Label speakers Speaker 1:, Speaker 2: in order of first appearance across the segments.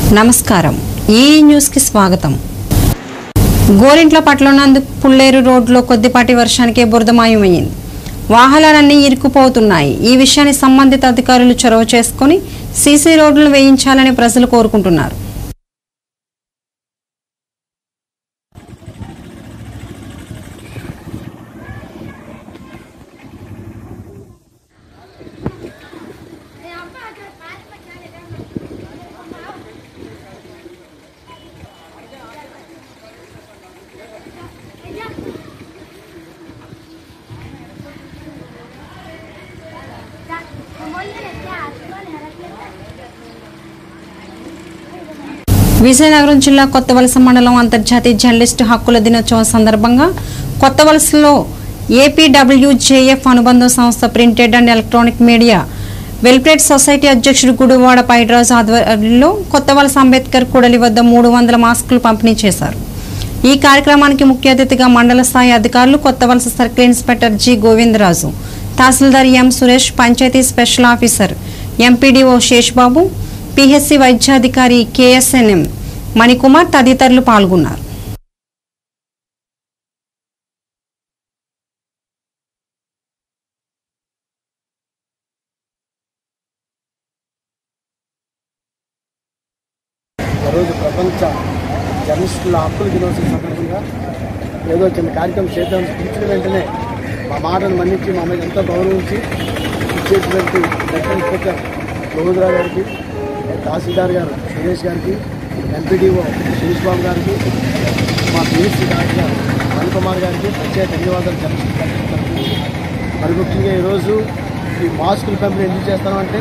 Speaker 1: నమస్కారం ఈ న్యూస్కి స్వాగతం గోరింట్ల పట్లనందు పుల్లేరు రోడ్లో కొద్దిపాటి వర్షానికే బురదమాయమైంది వాహనాలన్నీ ఇరుక్కుపోతున్నాయి ఈ విషయాన్ని సంబంధిత అధికారులు చొరవ చేసుకుని సీసీ రోడ్లు వేయించాలని ప్రజలు కోరుకుంటున్నారు విజయనగరం జిల్లా కొత్తవలస మండలం అంతర్జాతీయ జర్నలిస్టు హక్కుల దినోత్సవం సందర్భంగా కొత్తవలసలో ఏపీడబ్ల్యూజేఎఫ్ అనుబంధ సంస్థ printed and electronic media welfare society అధ్యక్షుడు గుడివాడ పైడ్రాజు ఆధ్వర్యంలో కొత్తవలస అంబేద్కర్ కూడలి వద్ద మూడు వందల మాస్కులు పంపిణీ చేశారు ఈ కార్యక్రమానికి ముఖ్య అతిథిగా మండల స్థాయి అధికారులు Kothavalasa circle inspector G Govindaraju tahsildar M Suresh panchayat special officer MPDO Seshbabu PHC వైద్యాధికారి కేఎస్ఎన్ఎం మణికుమార్ తదితరులు పాల్గొన్నారు
Speaker 2: ఈరోజు ప్రపంచ జర్నలిస్టుల హక్కుల దినోత్సవం సందర్భంగా ఏదో చిన్న కార్యక్రమం చేద్దాం పిలిచిన వెంటనే మా మాటను మన్నించి మా మీద ఎంతో గౌరవించి ఇచ్చేటువంటి డెప్యూటీ ఇన్స్పెక్టర్ గోవిందరావు గారికి తహసీల్దార్ గారు సురేష్ గారికి ఎంపీడీఓ సురేష్ బాబు గారికి మా పిఎస్సీ డాక్టర్ మణికుమార్ గారికి ప్రత్యేక ధన్యవాదాలు తెలుపుతున్నాను మరి ముఖ్యంగా ఈరోజు ఈ మాస్కులు పంపిణీ ఎందుకు చేస్తామంటే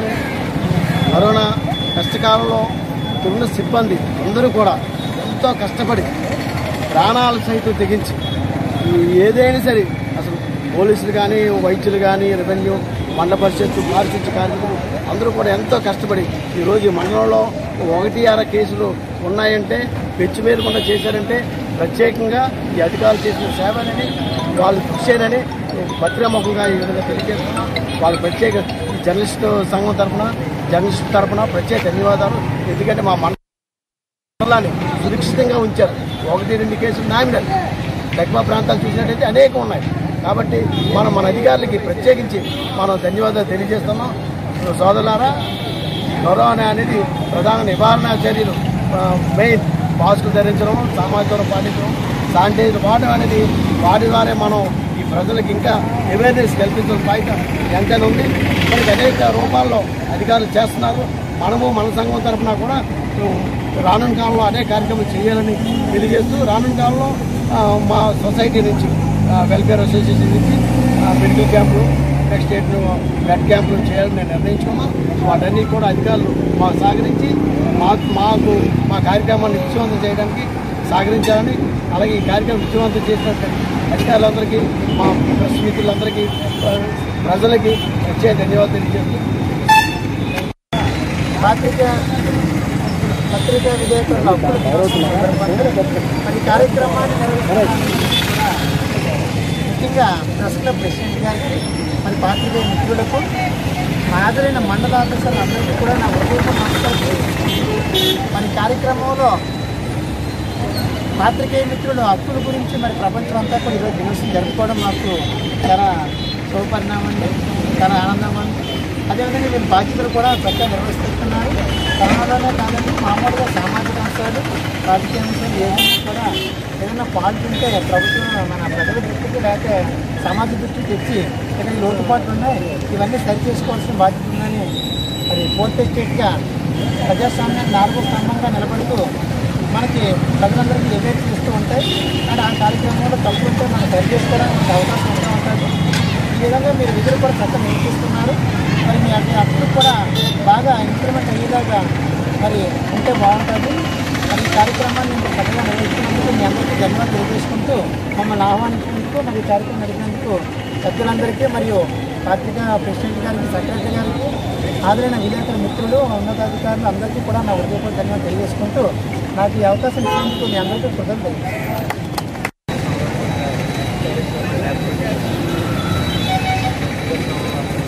Speaker 2: కరోనా కష్టకాలంలో ఉన్న సిబ్బంది అందరూ కూడా ఎంతో కష్టపడి ప్రాణాలు సైతం తెగించి ఈ ఏదైనా సరే అసలు పోలీసులు కానీ వైద్యులు కానీ రెవెన్యూ మండల పరిషత్తు పారిశుద్ధ్య కార్మికులు అందరూ కూడా ఎంతో కష్టపడి ఈరోజు ఈ మండలంలో ఒకటి అర కేసులు ఉన్నాయంటే పెచ్చు మేరకుండా చేశారంటే ప్రత్యేకంగా ఈ అధికారులు చేసిన సేవలని వాళ్ళు కృషినని పత్రికాముఖంగా ఈ విధంగా తెలియజేస్తున్నాం వాళ్ళు ప్రత్యేక ఈ జర్నలిస్టు సంఘం తరఫున జర్నలిస్ట్ తరఫున ప్రత్యేక ధన్యవాదాలు ఎందుకంటే మా మండలాన్ని సురక్షితంగా ఉంచారు ఒకటి రెండు కేసులు నామినల్ దగ్గర ప్రాంతాలు చూసినట్టయితే అనేకం ఉన్నాయి కాబట్టి మనం మన అధికారులకి ప్రత్యేకించి మనం ధన్యవాదాలు తెలియజేస్తున్నాం సోదరులారా కరోనా అనేది ప్రధాన నివారణ చర్యలు ఆ, మెయిన్ మాస్కులు ధరించడం సామాజిక దూరం పాటించడం శానిటైజర్ వాడడం అనేది వాటి ద్వారా మనం ఈ ప్రజలకు ఇంకా అవేర్నెస్ కల్పించడం బయట ఎంతైనా ఉంది మనకి అనేక రూపాల్లో అధికారులు చేస్తున్నారు మనము మన సంఘం తరఫున కూడా ఉమ్, రానున్న కాలంలో అదే కార్యక్రమం చేయాలని తెలియజేస్తూ రానున్న కాలంలో ఆ, మా సొసైటీ నుంచి ఆ, వెల్ఫేర్ అసోసియేషన్ నుంచి ఆ, మెడికల్ క్యాంపులు నెక్స్ట్ స్టేట్ బ్లడ్ క్యాంపులు చేయాలని నేను నిర్ణయించుకున్నాను వాటన్నీ కూడా అధికారులు మాకు సహకరించి మాకు మాకు మా కార్యక్రమాన్ని విజయవంతం చేయడానికి సహకరించాలని అలాగే ఈ కార్యక్రమం విజయవంతం చేసినట్టు అధికారులందరికీ మా ప్రెస్ మిత్రులందరికీ ఆ, ప్రజలకి ప్రత్యేక ధన్యవాదాలు తెలియజేస్తూ
Speaker 3: పత్రిక పత్రికా విలేకరుల హక్కుల మరి కార్యక్రమాన్ని నిర్వహించడానికి కూడా ముఖ్యంగా ప్రెస్ క్లబ్ ప్రెసిడెంట్ గారికి మరి పాత్రికేయ మిత్రులకు హాజరైన మండల ఆఫీసర్లు అందరికీ కూడా నా హృదయపూర్వక నమస్కారం మరి కార్యక్రమంలో పాత్రికేయ మిత్రులు హక్కుల గురించి మరి ప్రపంచం అంతా కూడా ఈరోజు దినోత్సవం జరుపుకోవడం మాకు చాలా శుభపరిణామం అండి చాలా ఆనందం అండి అదేవిధంగా వీళ్ళ బాధ్యతలు కూడా చక్కగా నిర్వహిస్తున్నారు కరోనాలోనే కాదండి మామూలుగా సామాజిక అంశాలు రాజకీయ అంశాలు ఏదైనా కూడా ఏదైనా పాల్గొంటే ప్రభుత్వం మన ప్రజల దృష్టికి లేకపోతే సమాజ దృష్టికి తెచ్చి ఏదైనా లోటుపాట్లు ఉన్నాయి ఇవన్నీ సరి చేసుకోవాల్సిన బాధ్యత ఉందని మరి ఫోర్త్ స్టేట్గా ప్రజాస్వామ్యాన్ని నాలుగో స్తంభంగా నిలబడుతూ మనకి ప్రజలందరికీ ఎవేట్ చేస్తూ ఉంటాయి అండ్ ఆ కార్యక్రమంలో తప్పు ఉంటే మనం సరి చేసుకోవడానికి మనకు అవకాశం ఉంటూ ఉంటుంది ఈ విధంగా మీరు విధులు కూడా చక్కగా నిర్వహిస్తున్నారు మరి మీ అన్ని హక్కులు కూడా బాగా ఇంప్లిమెంట్ అయ్యేలాగా మరి ఉంటే బాగుంటుంది మరి ఈ కార్యక్రమాన్ని ఇంత చక్కగా నిర్వహిస్తున్నందుకు మీ అందరికీ ధన్యవాదాలు తెలియజేసుకుంటూ మమ్మల్ని ఆహ్వానించినందుకు మరి ఈ కార్యక్రమం నడిపినందుకు సభ్యులందరికీ మరియు పత్రికా ప్రెసిడెంట్ గారికి సెక్రటరీ గారికి హాజరైన విలేకరుల మిత్రులు ఉన్నతాధికారులు అందరికీ కూడా నా హృదయపూర్వక ధన్యవాదాలు తెలియజేసుకుంటూ నాకు ఈ అవకాశం ఇచ్చినందుకు మీ అందరికీ కృతజ్ఞతలు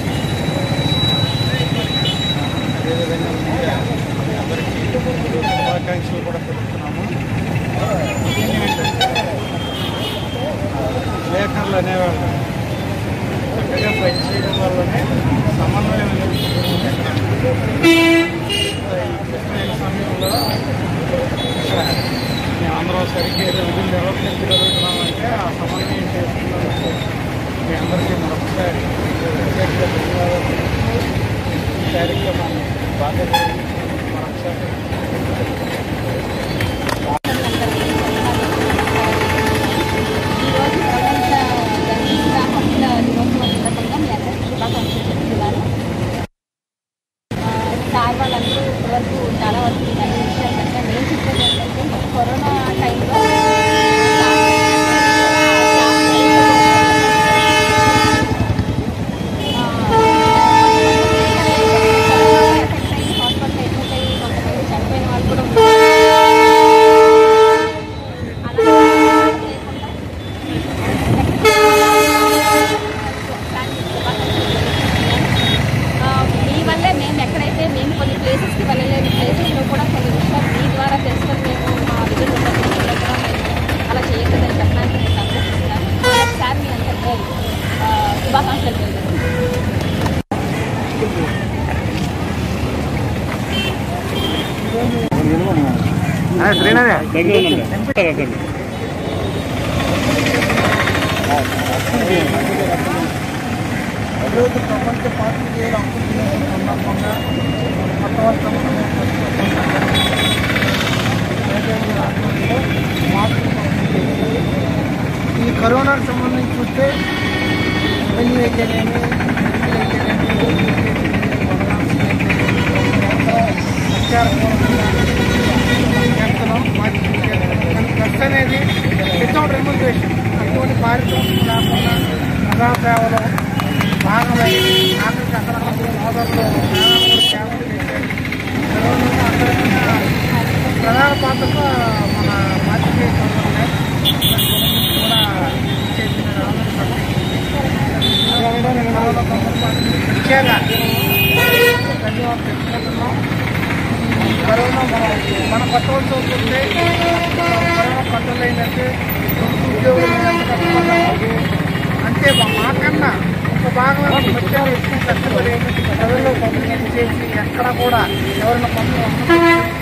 Speaker 2: అదేవిధంగా
Speaker 3: శుభాకాంక్షలు కూడా తెలుపుతున్నాము దీన్ని ఏంటంటే లేఖర్లు అనేవాళ్ళు చక్కగా పనిచేయడం వల్లనే సమన్వయం అనేది ఈ కృష్ణ సమయంలో ఇక్కడ మేమందరం సరిగ్గా ఏదో విధులు నిర్వర్తించగలుగుతున్నామంటే ఆ సమన్వయం చేసుకున్నందుకు మీ అందరికీ మరొకసారి ప్రత్యేకంగా ధన్యవాదాలు ఈ కార్యక్రమాన్ని బాగా నిర్వహించినందుకు మరొకసారి
Speaker 4: ఈరోజు ప్రపంచ జర్నలిస్టుల హక్కుల దినోత్సవం సందర్భంగా మీ అందరికీ శుభాకాంక్షలు చెప్తున్నాను ఆ, సార్ వాళ్ళందరూ ఇప్పటివరకు చాలా వరకు మీకు అన్ని విషయాలు చెప్పారు నేను చెప్పేది ఏంటంటే కరోనా టైంలో హాస్పిటల్ అడ్మిట్ అయ్యి కొంతమంది చనిపోయిన వాళ్ళు కూడా ఉన్నారు. అలా లేకుండా ఆ, మీ వల్లే మేము ఎక్కడైతే మేము కొన్ని ప్లేసెస్కి వెళ్ళలేని ప్లేసెస్లో కూడా కొన్ని విషయాలు మీ ద్వారా తెలుసుకొని మేము మా విధులు నిర్వర్తించగలుగుతాం. మేము అలా చేయగలని చెప్పడానికి నేను సంతోషిస్తున్నాను ఒకసారి మీ అందరికీ ఆ, శుభాకాంక్షలు తెలియజేస్తున్నాను
Speaker 3: ఈరోజు ప్రపంచ పాత్రికేయుల హక్కు దినోత్సవం సందర్భంగా కొత్త ఈ కరోనాకు సంబంధించి చూస్తే రెవెన్యూ అయితేనేమి ఖర్చు అనేది వితౌట్ రెమ్యునరేషన్ ఎటువంటి పారితోషికం లేకుండా ప్రజా సేవలో భాగమై ఆఖరికి అక్కడ సోదరులు ప్రాణాలు కూడా త్యాగం చేశారు కరోనా అందరికన్నా ప్రధాన పాత్రగా మన పాత్రికేయ సోదరులే కూడా చేసిన ముఖ్యంగా ధన్యవాదాలు తెలుసుకుంటున్నాం కరోనా మనం మన పట్టవలసి వస్తుంటే కరోనా కంట్రోల్ అయిందంటే ఉద్యోగులు ఎంత కష్టపడ్డాము అంతే మా మాకన్నా ఒక భాగంలో ముఖ్యంగా ఎక్కువ కష్టపడి ప్రజల్లో పంపిణీ చేసి ఎక్కడ కూడా ఎవరైనా పనులు